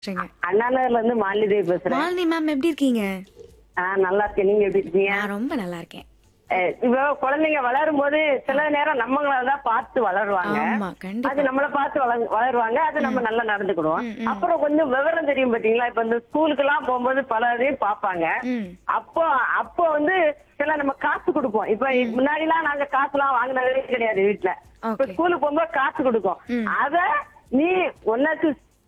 சரிங்க. அண்ணாநகர்ல இருந்து மாலிதேவி பேசுறேன் மாலினி மேம் எப்படி இருக்கீங்க ஆ, நல்லா இருக்கேன் நீங்க எப்படி இருக்கீங்க நான் ரொம்ப நல்லா இருக்கேன் அஹ், இப்போ குழந்தைங்க வளரும் போது சில நேரம் நம்மளதான் பார்த்து வளருவாங்க ஆமா கண்டிப்பா அது நம்மள பார்த்து வள- வளருவாங்க அது நம்ம நல்லா நடந்துக்கிடுவோம் அப்புறம் கொஞ்சம் விவரம் தெரியும் பாத்தீங்களா இப்ப இந்த ஸ்கூலுக்கு எல்லாம் போகும்போது பல இதையும் பார்ப்பாங்க ம் அப்போ அப்போ வந்து சில நம்ம காசு கொடுப்போம் இப்ப முன்னாடி எல்லாம் நாங்க காசு எல்லாம் வாங்கினதே கிடையாது வீட்டுல இப்ப Okay. ஸ்கூலுக்கு போகும்போது காசு கொடுக்கும் ம். அத நீ உனக்கு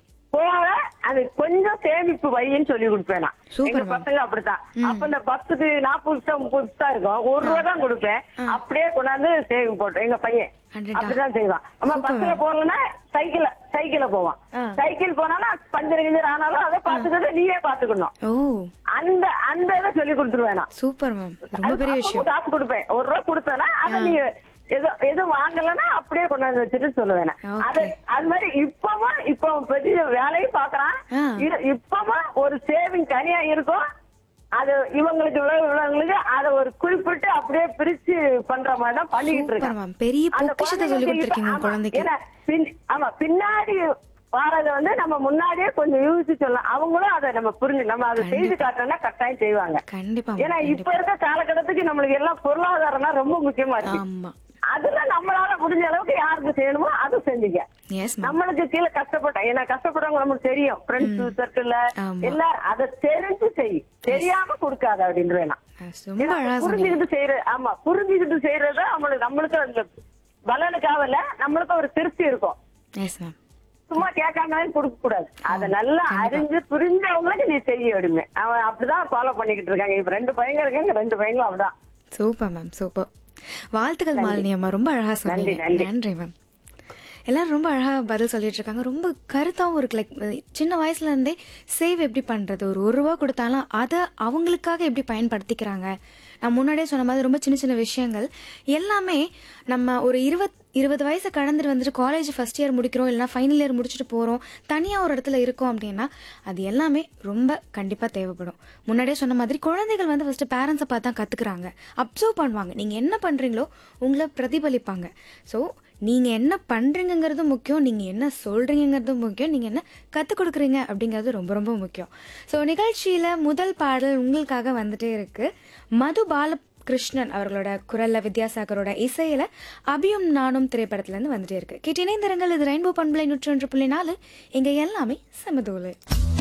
போக அது கொஞ்சம் சேமிப்பு வைன்னு சொல்லி கொடுப்பேன் நான் Super, எங்க ma'am. பசங்க அப்படித்தான் அப்ப இந்த பத்துக்கு நாற்பது நிமிஷம் முப்பது நிமிஷம் இருக்கும் ஒரு ரூபா தான் கொடுப்பேன் அப்படியே கொண்டாந்து சேவிங் போட்டோம் எங்க பையன் Hundred அப்படிதான் செய்வான் நம்ம Super, பஸ்ல போகலன்னா சைக்கிள்ல சைக்கிள்ல போவான் ஆ. சைக்கிள் போனானா பஞ்சர் கிஞ்சர் ஆனாலும் அதை பாத்துக்கிறது நீயே பாத்துக்கணும் ஓ அந்த அந்த இதை சொல்லி கொடுத்துருவேன் நான் சூப்பர் மேம் ரொம்ப பெரிய அது விஷயம் காசு கொடுப்பேன் ஒரு ரூபா கொடுத்தேன்னா அதை நீ எது எதுவும் வாங்கலன்னா அப்படியே கொண்டாந்து வச்சுட்டு சொல்லுவேன் நான். Okay. அது அது மாதிரி இப்பவும் இப்போ பெரிய வேலையும் பாக்குறான் ஆ. இது இப்பவும் ஒரு சேவிங் தனியா இருக்கும் அது இவங்களுக்கு இவ்வளவு இவங்களுக்கு அதை ஒரு குறிப்பிட்டு அப்படியே பிரிச்சு பண்ற மாதிரி தான் பண்ணிக்கிட்டு சூப்பர் இருக்கேன் மேம் பெரிய அந்த பொக்கிஷத்தை சொல்லி குழந்தைங்களுக்கு கொடுத்துருக்கீங்க ஆமா, குழந்தைக்கு ஏன்னா, பின்- ஆமா பின்னாடி வாரத வந்து நம்ம முன்னாடியே கொஞ்சம் யூசிச்சு சொல்லலாம் அவங்களும் அதை நம்ம புரிஞ்சு நம்ம அதை செய்து காட்டோம்னா கட்டாயம் செய்வாங்க கண்டிப்பா ஏன்னா மேம் இப்ப இருக்க காலகட்டத்துக்கு நம்மளுக்கு எல்லாம் பொருளாதாரம் தான் ரொம்ப முக்கியமா இருக்கு ஆமா அதுல நம்மளால முடிஞ்ச அளவுக்கு யாருக்கு செய்யணுமோ அதை செஞ்சுக்க எஸ் மேம் நம்மளுக்கு கீழே கஷ்டப்பட்ட ஏன்னா கஷ்டப்படுறவங்க நமக்கு தெரியும் ஃப்ரெண்ட்ஸ் சர்க்கிள்ல ஆமா. எல்லாம் அதை தெரிஞ்சு செய் தெரியாம கொடுக்காத அப்படின்னு வேணாம் ரொம்ப அழகா சொன்னீங்க புரிஞ்சுக்கிட்டு செய்யற ஆமா புரிஞ்சுக்கிட்டு செய்யறது நம்மளுக்கு நம்மளுக்கு அந்த பலனுக்காக இல்ல நம்மளுக்கு ஒரு திருப்தி இருக்கும் எஸ் மேம் சும்மா கேட்காம கொடுக்க கூடாது அத நல்லா அறிஞ்சு புரிஞ்சவங்களுக்கு நீ செய்ய விடுமே அவன் அப்படிதான் ஃபாலோ பண்ணிக்கிட்டு இருக்காங்க இப்ப ரெண்டு பையங்க இருக்காங்க ரெண்டு பையங்களும் அப்படிதான் சூப்பர் மேம் சூப்பர் வாழ்த்துக்கள் மாலினி அம்மா ரொம்ப அழகா சொன்னீங்க நன்றி. நன்றி மேம் எல்லாரும் ரொம்ப அழகா பதில் சொல்லிட்டு இருக்காங்க ரொம்ப கருத்தாவும் இருக்கு லைக் சின்ன வயசுல இருந்தே சேவ் எப்படி பண்றது ஒரு ஒரு ரூபா கொடுத்தாலும் அதை அவங்களுக்காக எப்படி பயன்படுத்திக்கிறாங்க நான் முன்னாடியே சொன்ன மாதிரி ரொம்ப சின்ன சின்ன விஷயங்கள் எல்லாமே நம்ம ஒரு இருபத் இருபது வயசு கடந்துட்டு வந்துட்டு காலேஜ் ஃபர்ஸ்ட் இயர் முடிக்கிறோம் இல்லைனா ஃபைனல் இயர் முடிச்சுட்டு போகிறோம் தனியாக ஒரு இடத்துல இருக்கோம் அப்படின்னா அது எல்லாமே ரொம்ப கண்டிப்பாக தேவைப்படும் முன்னாடியே சொன்ன மாதிரி குழந்தைகள் வந்து ஃபஸ்ட்டு பேரண்ட்ஸை பார்த்து தான் கற்றுக்குறாங்க அப்சர்வ் பண்ணுவாங்க நீங்கள் என்ன பண்ணுறீங்களோ உங்களை பிரதிபலிப்பாங்க ஸோ நீங்கள் என்ன பண்ணுறீங்கிறது முக்கியம் நீங்கள் என்ன சொல்கிறீங்கிறது முக்கியம் நீங்கள் என்ன கற்றுக் கொடுக்குறீங்க அப்படிங்கிறது ரொம்ப ரொம்ப முக்கியம் ஸோ நிகழ்ச்சியில் முதல் பாடல் உங்களுக்காக வந்துட்டே இருக்கு மது பால கிருஷ்ணன் அவர்களோட குரல்ல வித்யாசாகரோட இசையில அபியும் நானும் திரைப்படத்துல இருந்து வந்துட்டே இருக்கு கேட்டு இணைந்திருங்கள் இது ரெயின்போ பண்பலை நூற்றி ஒன்று புள்ளி நாலு இங்க எல்லாமே சமதூளு